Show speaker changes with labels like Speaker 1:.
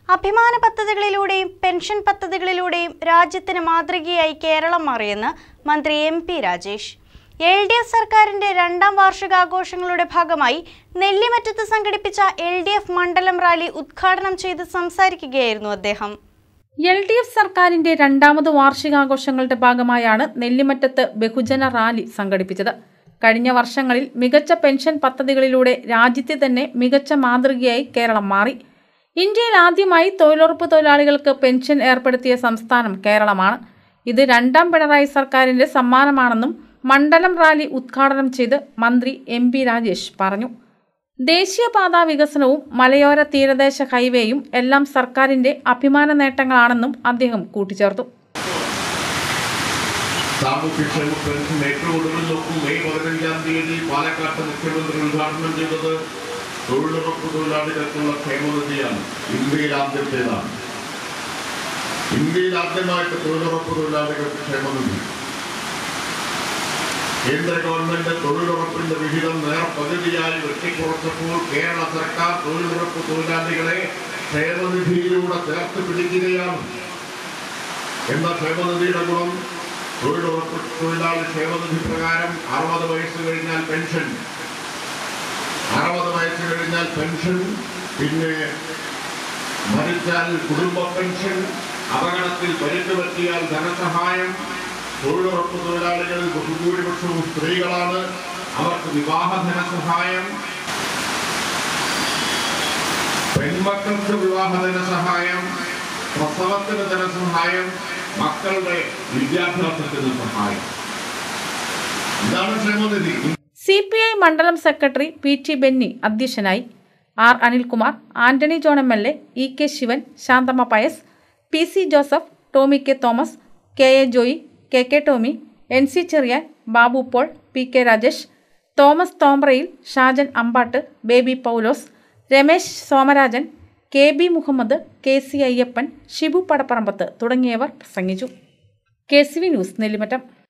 Speaker 1: അഭിമാന പദ്ധതികളിലൂടെയും പെൻഷൻ പദ്ധതികളിലൂടെയും രാജ്യത്തിന് മാതൃകയായി കേരളം മാറിയെന്ന് മന്ത്രി M P Rajesh L D F സർക്കാരിന്റെ രണ്ടാം വാർഷികാഘോഷങ്ങളുടെ ഭാഗമായി നെല്ലിമറ്റത്ത് സംഘടിപ്പിച്ച എൽ ഡി എഫ് മണ്ഡലം റാലി ഉദ്ഘാടനം ചെയ്ത് സംസാരിക്കുകയായിരുന്നു അദ്ദേഹം
Speaker 2: എൽ ഡി എഫ് സർക്കാരിന്റെ രണ്ടാമത് വാർഷികാഘോഷങ്ങളുടെ ഭാഗമായാണ് നെല്ലിമറ്റത്ത് ബഹുജന റാലി സംഘടിപ്പിച്ചത് കഴിഞ്ഞ വർഷങ്ങളിൽ മികച്ച പെൻഷൻ പദ്ധതികളിലൂടെ രാജ്യത്തെ തന്നെ മികച്ച മാതൃകയായി കേരളം മാറി ഇന്ത്യയിൽ ആദ്യമായി തൊഴിലുറപ്പ് തൊഴിലാളികൾക്ക് പെൻഷൻ ഏർപ്പെടുത്തിയ സംസ്ഥാനം കേരളമാണ് ഇത് രണ്ടാം പിണറായി സർക്കാരിന്റെ സമ്മാനമാണെന്നും മണ്ഡലം റാലി ഉദ്ഘാടനം ചെയ്ത് മന്ത്രി എം പി രാജേഷ് പറഞ്ഞു ദേശീയപാതാ വികസനവും മലയോര തീരദേശ ഹൈവേയും എല്ലാം സർക്കാരിന്റെ അഭിമാന നേട്ടങ്ങളാണെന്നും അദ്ദേഹം കൂട്ടിച്ചേർത്തു
Speaker 3: സാമൂഹ്യക്ഷേമ പെൻഷൻ ഏറ്റവും ഒടുവിൽ നോക്കും മെയ് പതിനഞ്ചാം തീയതി പാലക്കാട്ട് മുഖ്യമന്ത്രി ഉദ്ഘാടനം ചെയ്തത് തൊഴിലുറപ്പ് തൊഴിലാളികൾക്കുള്ള ക്ഷേമനിധിയാണ് ഇന്ത്യയിൽ ആദ്യത്തേതാണ് ഇന്ത്യയിൽ ആദ്യമായിട്ട് തൊഴിലുറപ്പ് തൊഴിലാളികൾക്ക് ക്ഷേമനിധി കേന്ദ്ര ഗവൺമെന്റ് തൊഴിലുറപ്പിന്റെ വിഹിതം നേർ പകുതിയായി വെട്ടിക്കുറച്ചപ്പോൾ കേരള സർക്കാർ തൊഴിലുറപ്പ് തൊഴിലാളികളെ ക്ഷേമനിധിയിലൂടെ ചേർത്ത് പിടിക്കുകയാണ് എന്ന ക്ഷേമനിധിയുടെ ഗുണം തൊഴിലുറപ്പ് തൊഴിലാളി ക്ഷേമനിധി പ്രകാരം അറുപത് വയസ്സ് കഴിഞ്ഞാൽ പെൻഷൻ അറുപത് വയസ്സ് കഴിഞ്ഞാൽ പെൻഷൻ പിന്നെ മരിച്ചാൽ കുടുംബ പെൻഷൻ അപകടത്തിൽ പരിക്ക് പറ്റിയാൽ ധനസഹായം തൊഴിലുറപ്പ് തൊഴിലാളികളിൽ ബഹുഭൂരിപക്ഷവും സ്ത്രീകളാണ് അവർക്ക് വിവാഹ ധനസഹായം പെൺമക്കൾക്ക് വിവാഹ ധനസഹായം പ്രസവത്തിന് ധനസഹായം മക്കളുടെ വിദ്യാഭ്യാസത്തിന് സഹായം ഇതാണ് ക്ഷേമനിധി
Speaker 2: സി പി ഐ മണ്ഡലം സെക്രട്ടറി പി ടി ബെന്നി അധ്യക്ഷനായി R Anilkumar Antony John M L A E K Sivan Santhamma Pious P C Joseph Tomy K Thomas K A Joy K K Tomy N C Cherian Babu Paul P K Rajesh Thomas Thomprayil Shajan Ambattu Baby Paulose Ramesh Somarajan K B Muhammad K C Ayyappan Shibu Padapparambath തുടങ്ങിയവർ പ്രസംഗിച്ചു K C V news Nellimattam